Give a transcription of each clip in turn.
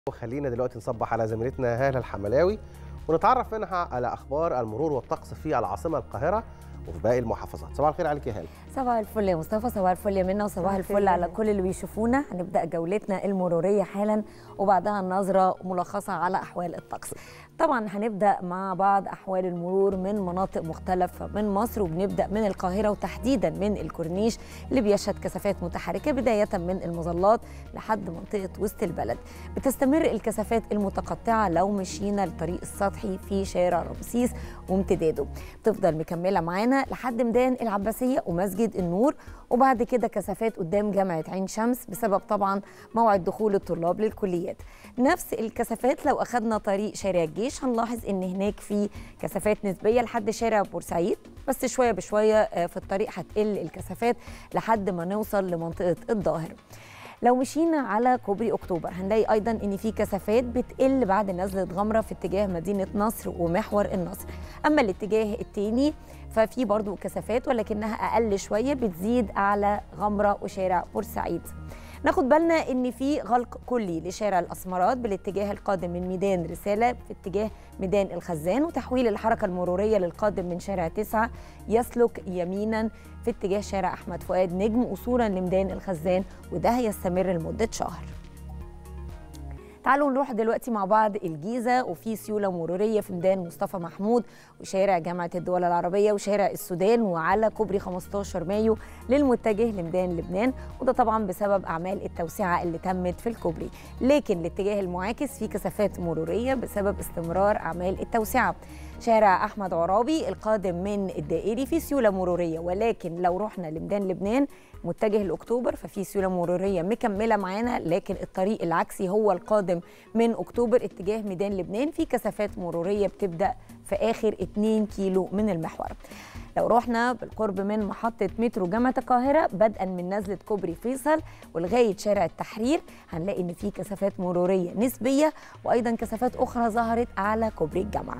وخلينا دلوقتي نصبح على زميلتنا هاله الحملاوي ونتعرف منها على اخبار المرور والطقس في العاصمه القاهره وفي باقي المحافظات صباح الخير عليك يا هاله صباح الفل يا مصطفى صباح الفل يا منى وصباح الفل على كل اللي بيشوفونا هنبدا جولتنا المروريه حالا وبعدها النظره ملخصه على احوال الطقس طبعا هنبدا مع بعض احوال المرور من مناطق مختلفه من مصر وبنبدا من القاهره وتحديدا من الكورنيش اللي بيشهد كثافات متحركه بدايه من المظلات لحد منطقه وسط البلد بتستمر الكثافات المتقطعه لو مشينا الطريق السطحي في شارع رمسيس وامتداده تفضل مكمله معانا لحد ميدان العباسيه ومسجد النور وبعد كده كثافات قدام جامعه عين شمس بسبب طبعا موعد دخول الطلاب للكليات نفس الكثافات لو اخذنا طريق شارع الجيش هنلاحظ ان هناك في كثافات نسبيه لحد شارع بورسعيد بس شويه بشويه في الطريق هتقل الكثافات لحد ما نوصل لمنطقه الظاهر لو مشينا على كوبري اكتوبر هنلاقي ايضا ان في كثافات بتقل بعد نزله غمره في اتجاه مدينه نصر ومحور النصر اما الاتجاه الثاني ففي برضو كثافات ولكنها اقل شويه بتزيد اعلى غمره وشارع بورسعيد ناخد بالنا ان في غلق كلي لشارع الاسمرات بالاتجاه القادم من ميدان رساله في اتجاه ميدان الخزان وتحويل الحركه المروريه للقادم من شارع تسعة يسلك يمينا في اتجاه شارع احمد فؤاد نجم وصولا لميدان الخزان وده هيستمر لمده شهر تعالوا نروح دلوقتي مع بعض الجيزة وفي سيولة مرورية في ميدان مصطفى محمود وشارع جامعة الدول العربية وشارع السودان وعلى كوبري 15 مايو للمتجه لميدان لبنان وده طبعا بسبب أعمال التوسعة اللي تمت في الكوبري لكن الاتجاه المعاكس في كثافات مرورية بسبب استمرار أعمال التوسعة شارع أحمد عرابي القادم من الدائري في سيولة مرورية ولكن لو رحنا لميدان لبنان متجه لاكتوبر ففي سيوله مروريه مكمله معانا لكن الطريق العكسي هو القادم من اكتوبر اتجاه ميدان لبنان في كثافات مروريه بتبدا في اخر 2 كيلو من المحور لو رحنا بالقرب من محطة مترو جامعة القاهرة بدءا من نزلة كوبري فيصل ولغاية شارع التحرير هنلاقي إن في كثافات مرورية نسبية وأيضا كثافات أخرى ظهرت على كوبري الجامعة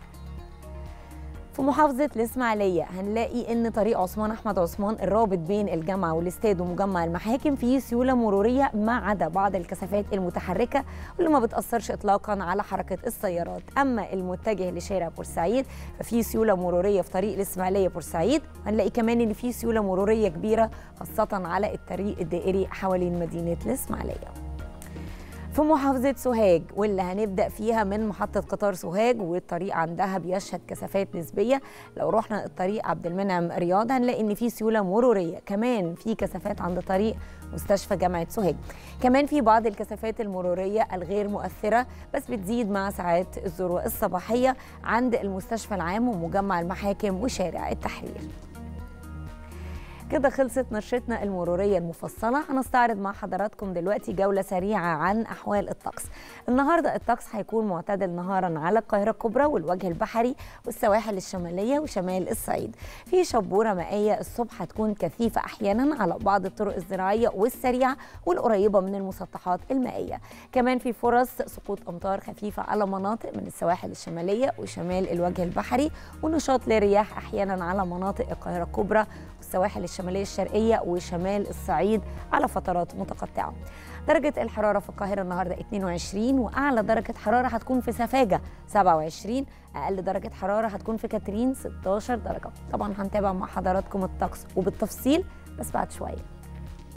في محافظة الإسماعيلية هنلاقي إن طريق عثمان أحمد عثمان الرابط بين الجامعة والاستاد ومجمع المحاكم فيه سيولة مرورية ما عدا بعض الكثافات المتحركة واللي ما بتأثرش إطلاقا على حركة السيارات أما المتجه لشارع بورسعيد ففي سيولة مرورية في طريق الإسماعيلية بورسعيد هنلاقي كمان إن في سيولة مرورية كبيرة خاصة على الطريق الدائري حوالين مدينة الإسماعيلية في محافظة سوهاج واللي هنبدأ فيها من محطة قطار سوهاج والطريق عندها بيشهد كثافات نسبية لو رحنا الطريق عبد المنعم رياض هنلاقي إن في سيولة مرورية كمان في كثافات عند طريق مستشفى جامعة سوهاج كمان في بعض الكثافات المرورية الغير مؤثرة بس بتزيد مع ساعات الذروة الصباحية عند المستشفى العام ومجمع المحاكم وشارع التحرير كده خلصت نشرتنا المرورية المفصلة هنستعرض مع حضراتكم دلوقتي جولة سريعة عن أحوال الطقس النهاردة الطقس هيكون معتدل نهارا على القاهرة الكبرى والوجه البحري والسواحل الشمالية وشمال الصعيد في شبورة مائية الصبح هتكون كثيفة أحيانا على بعض الطرق الزراعية والسريعة والقريبة من المسطحات المائية كمان في فرص سقوط أمطار خفيفة على مناطق من السواحل الشمالية وشمال الوجه البحري ونشاط لرياح أحيانا على مناطق القاهرة الكبرى والسواحل الشمالية الشرقية وشمال الصعيد على فترات متقطعة درجة الحرارة في القاهرة النهاردة 22 وأعلى درجة حرارة هتكون في سفاجة 27 أقل درجة حرارة هتكون في كاترين 16 درجة طبعا هنتابع مع حضراتكم الطقس وبالتفصيل بس بعد شوية